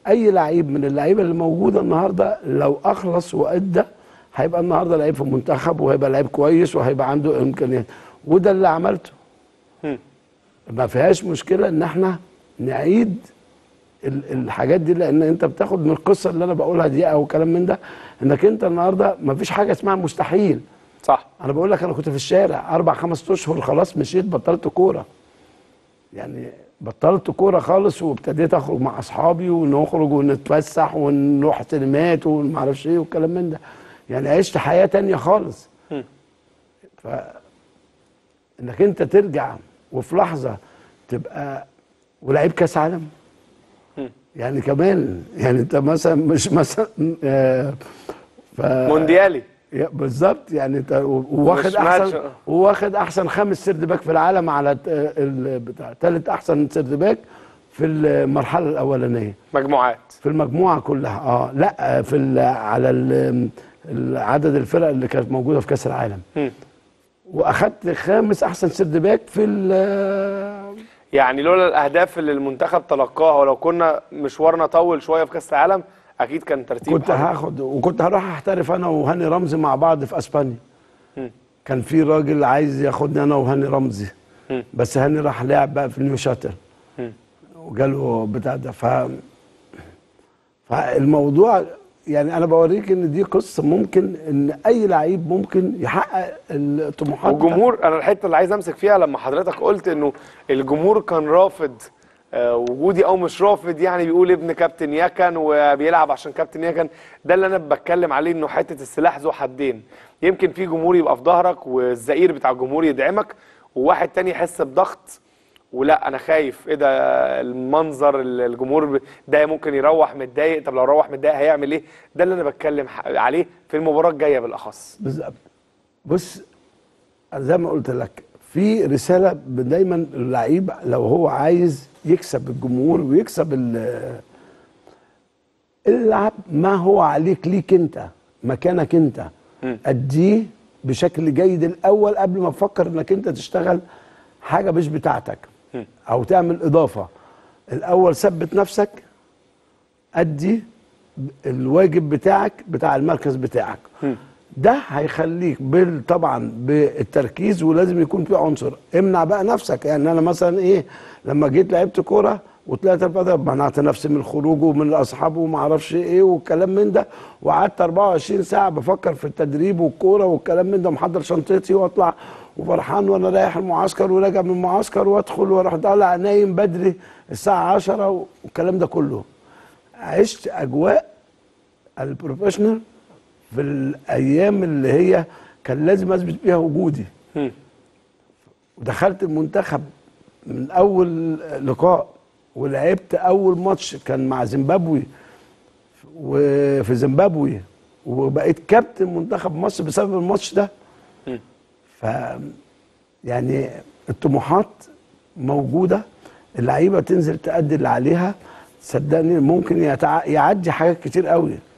اي لعيب من اللعيبه اللي موجوده النهارده لو اخلص وادى هيبقى النهارده لعيب في المنتخب وهيبقى لعيب كويس وهيبقى عنده امكانيات وده اللي عملته مم. ما فيهاش مشكله ان احنا نعيد ال- الحاجات دي لان انت بتاخد من القصه اللي انا بقولها دي او كلام من ده انك انت النهارده ما فيش حاجه اسمها مستحيل صح انا بقول لك انا كنت في الشارع اربع خمس اشهر خلاص مشيت بطلت كوره يعني بطلت كوره خالص وابتديت اخرج مع اصحابي ونخرج ونتفسح ونروح سينمات وما اعرفش ايه والكلام من ده يعني عشت حياه تانية خالص مم. ف انك انت ترجع وفي لحظه تبقى ولعيب كاس عالم مم. يعني كمان يعني انت مثلا مش مثلا آه، ف مونديالي يا- بالظبط يعني انت و- وواخد مش ماتش، احسن اه. وواخد احسن خامس سيرد باك في العالم على ت- ال- بتاع ثالث احسن سيرد باك في المرحله الاولانيه مجموعات في المجموعه كلها اه لا في ال- على ال- ال- عدد الفرق اللي كانت موجوده في كاس العالم مم. واخدت خامس احسن سيرد باك في ال- يعني لولا الاهداف اللي المنتخب تلقاها ولو كنا مشوارنا طول شويه في كاس العالم اكيد كان ترتيب كنت حلو. هاخد وكنت هروح احترف انا وهاني رمزي مع بعض في اسبانيا مم. كان في راجل عايز ياخدني انا وهاني رمزي مم. بس هاني راح لعب بقى في نيو شاتر مم. وجاله بتاع ده ف فالموضوع يعني انا بوريك ان دي قصه ممكن ان اي لعيب ممكن يحقق الطموحات بتاعته. والجمهور انا الحته اللي عايز امسك فيها لما حضرتك قلت انه الجمهور كان رافض آه، وجودي او مش رافض يعني بيقول ابن كابتن يكن وبيلعب عشان كابتن يكن ده اللي انا بتكلم عليه انه حته السلاح ذو حدين يمكن في جمهور يبقى في ظهرك والزئير بتاع الجمهور يدعمك وواحد تاني يحس بضغط ولا انا خايف ايه ده المنظر اللي الجمهور ب- ده ممكن يروح متضايق طب لو روح متضايق هيعمل ايه ده اللي انا بتكلم ح- عليه في المباراه الجايه بالاخص بالظبط بص زي ما قلت لك في رساله دايما اللعيب لو هو عايز يكسب الجمهور ويكسب ال- العب ما هو عليك ليك انت مكانك انت مم. اديه بشكل جيد الاول قبل ما تفكر انك انت تشتغل حاجه مش بتاعتك مم. او تعمل اضافه الاول ثبت نفسك ادي الواجب بتاعك بتاع المركز بتاعك مم. ده هيخليك بال طبعا بالتركيز ولازم يكون في عنصر امنع بقى نفسك يعني انا مثلا ايه لما جيت لعبت كوره وطلعت الفتره منعت نفسي من الخروج ومن اصحابه وما اعرفش ايه والكلام من ده وقعدت 24 ساعه بفكر في التدريب والكوره والكلام من ده محضر شنطتي واطلع وفرحان وانا رايح المعسكر وراجع من المعسكر وادخل واروح طالع نايم بدري الساعه 10 والكلام ده كله عشت اجواء البروفيشنال في الايام اللي هي كان لازم اثبت فيها وجودي مم. ودخلت المنتخب من اول لقاء ولعبت اول ماتش كان مع زيمبابوي وفي زيمبابوي وبقيت كابتن منتخب مصر بسبب الماتش ده مم. ف يعني الطموحات موجوده اللعيبه تنزل تأدي اللي عليها صدقني ممكن يتع... يعدي حاجات كتير قوي